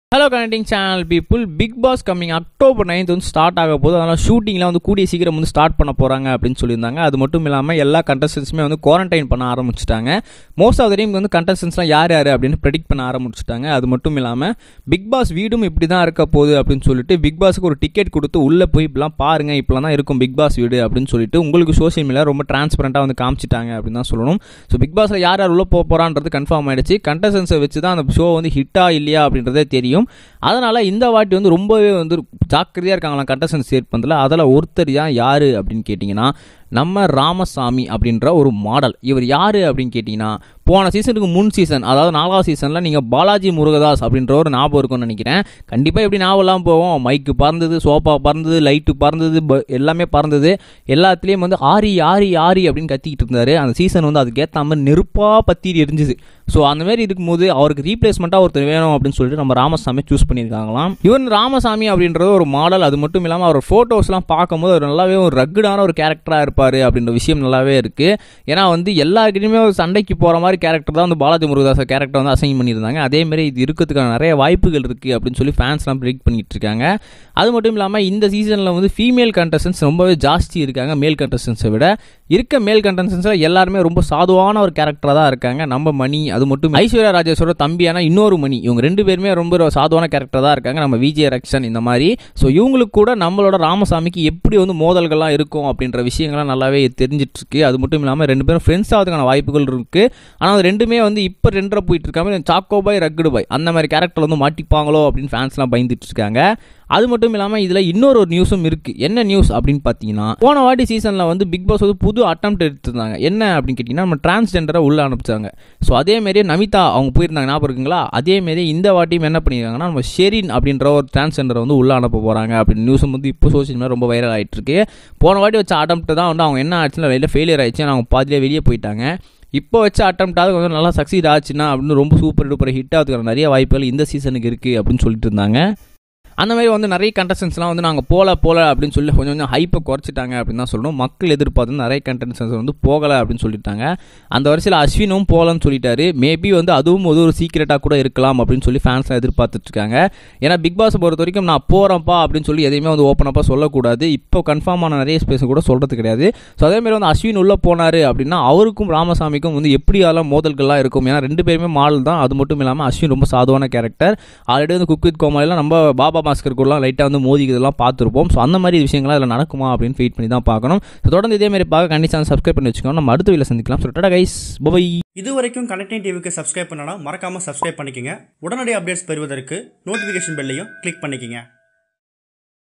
hello connecting channel people big boss coming October ninth வந்து start ஆக போகுது அதனால் ஷூட்டிங்லாம் வந்து கூடிய சீக்கிரம் வந்து ஸ்டார்ட் பண்ண போகிறாங்க அப்படின்னு சொல்லியிருந்தாங்க அது மட்டும் இல்லாமல் எல்லா கண்டஸ்டன்ஸுமே வந்து குவாரண்டைன் பண்ண ஆரம்பிச்சிட்டாங்க மோஸ்ட் ஆஃப் த டைம் வந்து கண்டஸ்டன்ஸ்லாம் யார் யார் அப்படின்னு ப்ரெடிக்ட் பண்ண ஆரம்பிச்சிட்டாங்க அது மட்டும் இல்லாமல் பிக் பாஸ் வீடும் இப்படி தான் இருக்க போகுது அப்படின்னு சொல்லிட்டு பிக் பாஸுக்கு ஒரு டிக்கெட் கொடுத்து உள்ளே போய் இப்படிலாம் பாருங்க இப்படிலாம் தான் இருக்கும் பிக் பாஸ் வீடு அப்படின்னு சொல்லிட்டு உங்களுக்கு சோஷியல் மீடியா ரொம்ப டிரான்ஸ்பரண்ட்டாக வந்து காமிச்சிட்டாங்க அப்படின்னு தான் சொல்லணும் ஸோ பிக் பாஸில் யார் யார் உள்ளே போக போகிறான்றது கன்ஃபார்ம் ஆயிடுச்சு கண்டஸ்டன்ஸை வச்சு தான் அந்த ஷோ வந்து ஹிட்டா இல்லையா அப்படின்றதே தெரியும் அதனால் இந்த வாட்டி வந்து ரொம்பவே வந்து ஜாக்கிரதையாக இருக்காங்களாம் கண்டஸ்டன்ஸ் சேட் பண்ணதில் அதில் ஒருத்தர் தான் யார் அப்படின்னு கேட்டிங்கன்னா நம்ம ராமசாமி அப்படின்ற ஒரு மாடல் இவர் யார் அப்படின்னு கேட்டிங்கன்னா போன சீசனுக்கு முன் சீசன் அதாவது நாலாவது சீசனில் நீங்கள் பாலாஜி முருகதாஸ் அப்படின்ற ஒரு ஞாபகம் இருக்கும்னு நினைக்கிறேன் கண்டிப்பாக எப்படி ஞாபகம் போவோம் மைக்கு பறந்தது சோஃபா பறந்தது லைட்டு பறந்தது ப- எல்லாமே பறந்தது எல்லாத்துலேயும் வந்து ஆரி ஆரி ஆரி அப்படின்னு கத்திக்கிட்டு இருந்தார் அந்த சீசன் வந்து அதுக்கேற்ற மாதிரி நெருப்பாக பற்றி எரிஞ்சுது ஸோ அந்த மாதிரி இருக்கும்போது அவருக்கு ரீப்ளேஸ்மெண்ட்டாக ஒருத்தர் வேணும் அப்படின்னு சொல்லிட்டு நம்ம ராமசாமி சூஸ் பண்ணியிருக்காங்களாம் இவன் ராமசாமி அப்படின்றது ஒரு மாடல் அது மட்டும் இல்லாமல் அவர் ஃபோட்டோஸ்லாம் பார்க்கும்போது அவர் நல்லாவே ஒரு ரக்குடான ஒரு கேரக்டராக இருப்பார் அப்படின்ற விஷயம் நல்லாவே இருக்குது ஏன்னா வந்து எல்லாருக்கிட்டையுமே ஒரு சண்டைக்கு போகிற மாதிரி கேரக்டர் தான் வந்து பாலாஜி முருகதாஸ் கேரக்டர் வந்து அசைன் பண்ணியிருந்தாங்க அதே மாதிரி இது இருக்கிறதுக்கான நிறைய வாய்ப்புகள் இருக்குது அப்படின்னு சொல்லி ஃபேன்ஸ்லாம் ப்ரிடிக் பண்ணிட்டு இருக்காங்க அது மட்டும் இல்லாமல் இந்த சீசனில் வந்து ஃபீமேல் கண்டஸ்டன்ஸ் ரொம்பவே ஜாஸ்தி இருக்காங்க மேல் கண்டஸ்டன்ஸை விட இருக்க மேல் கண்டஸ்டன்ஸில் எல்லாருமே ரொம்ப சாதுவான ஒரு கேரக்டராக தான் இருக்காங்க நம்ம மணி அது மட்டும் ஐஸ்வர்யா ராஜேஸ்வரோட தம்பியான இன்னொரு மணி இவங்க ரெண்டு பேருமே ரொம்ப சாதுவான கேரக்டர் தான் இருக்காங்க நம்ம விஜய் ரக்ஷன் இந்த மாதிரி ஸோ இவங்களுக்கு கூட நம்மளோட ராமசாமிக்கு எப்படி வந்து மோதல்கள்லாம் இருக்கும் அப்படின்ற விஷயங்கள்லாம் நல்லாவே தெரிஞ்சிட்டு இருக்கு அது மட்டும் இல்லாமல் ரெண்டு பேரும் ஃப்ரெண்ட்ஸ் ஆகிறதுக்கான வாய்ப்புகள் இருக்கு ஆனால் அது ரெண்டுமே வந்து இப்போ ரெண்டரை போயிட்டு இருக்காம சாக்கோ பாய் ரக்குடு பாய் அந்த மாதிரி கேரக்டர் வந்து மாட்டிப்பாங்களோ அப்படின்னு ஃபேன்ஸ்லாம் பயந்துட்டு இருக்காங்க அது மட்டும் இல்லாமல் இதில் இன்னொரு ஒரு நியூஸும் இருக்குது என்ன நியூஸ் அப்படின்னு பார்த்தீங்கன்னா போன வாட்டி சீசனில் வந்து பிக் பாஸ் வந்து புது அட்டம் எடுத்திருந்தாங்க என்ன அப்படின்னு கேட்டிங்கன்னா நம்ம டிரான்ஸ்ஜெண்டரை உள்ளே அனுப்பிச்சாங்க ஸோ அதே மாதிரியே நமிதா அவங்க போயிருந்தாங்க ஞாபகம் இருக்குங்களா அதே மாரி இந்த வாட்டியும் என்ன பண்ணியிருக்காங்கன்னா நம்ம ஷெரின் அப்படின்ற ஒரு டிரான்ஸ்ஜெண்டரை வந்து உள்ளே அனுப்ப போகிறாங்க அப்படின்னு நியூஸும் வந்து இப்போ சோஷியல் மீடியா ரொம்ப வைரல் ஆகிட்டு இருக்கு போன வாட்டி வச்ச அட்டம் தான் வந்து அவங்க என்ன ஆச்சுன்னா லைட்டில் ஃபெயிலியர் ஆயிடுச்சு அவங்க பாதியிலே வெளியே போயிட்டாங்க இப்போ வச்ச அட்டம்ப்டாவது கொஞ்சம் நல்லா சக்சீட் ஆச்சுன்னா அப்படின்னு ரொம்ப சூப்பர் டூப்பர் ஹிட் ஆகிறதுக்கான நிறைய வாய்ப்புகள் இந்த சீசனுக்கு இருக்குது அப்படின்னு சொல்லிட்டு இருந்தாங்க அந்த மாதிரி வந்து நிறைய கண்டஸ்டன்ஸ்லாம் வந்து நாங்கள் போல போல அப்படின்னு சொல்லி கொஞ்சம் கொஞ்சம் ஹைப்பை குறைச்சிட்டாங்க அப்படின்னு தான் சொல்லணும் மக்கள் எதிர்பார்த்து நிறைய கண்டஸ்டன்ஸ் வந்து போகலை அப்படின்னு சொல்லிட்டாங்க அந்த வரிசையில் அஸ்வினும் போகலன்னு சொல்லிட்டாரு மேபி வந்து அதுவும் ஒரு ஒரு சீக்கிரட்டாக கூட இருக்கலாம் அப்படின்னு சொல்லி ஃபேன்ஸ்லாம் எதிர்பார்த்துட்டு இருக்காங்க ஏன்னா பிக் பாஸ் பொறுத்த வரைக்கும் நான் போகிறேன்ப்பா அப்படின்னு சொல்லி எதையுமே வந்து ஓப்பனப்பாக சொல்லக்கூடாது இப்போ கன்ஃபார்ம் ஆன நிறைய ஸ்பேஸ் கூட சொல்கிறது கிடையாது ஸோ அதே மாதிரி வந்து அஸ்வின் உள்ளே போனார் அப்படின்னா அவருக்கும் ராமசாமிக்கும் வந்து எப்படி அதெல்லாம் மோதல்கள்லாம் இருக்கும் ஏன்னா ரெண்டு பேருமே மாடல் தான் அது மட்டும் இல்லாமல் அஸ்வின் ரொம்ப சாதுவான கேரக்டர் ஆல்ரெடி வந்து குக் வித் கோமாளிலாம் நம்ம பாபா பாஸ்கர் கூடலாம் லைட்டாக வந்து மோதிக்கிறதெல்லாம் பார்த்துருப்போம் ஸோ அந்த மாதிரி விஷயங்கள்லாம் அதில் நடக்குமா அப்படின்னு வெயிட் பண்ணி தான் பார்க்கணும் ஸோ தொடர்ந்து இதே மாதிரி பார்க்க கண்டிப்பாக சப்ஸ்கிரைப் பண்ணி வச்சுக்கோங்க நம்ம அடுத்த வீடியோல சந்திக்கலாம் ஸோ டாடா கைஸ் பை இது வரைக்கும் கனெக்டிங் டிவிக்கு சப்ஸ்கிரைப் பண்ணனா மறக்காம சப்ஸ்கிரைப் பண்ணிக்கங்க உடனடி அப்டேட்ஸ் பெறுவதற்கு நோட்டிஃபிகேஷன் பெல்லையும் கிளிக் பண்ணிக்கங்க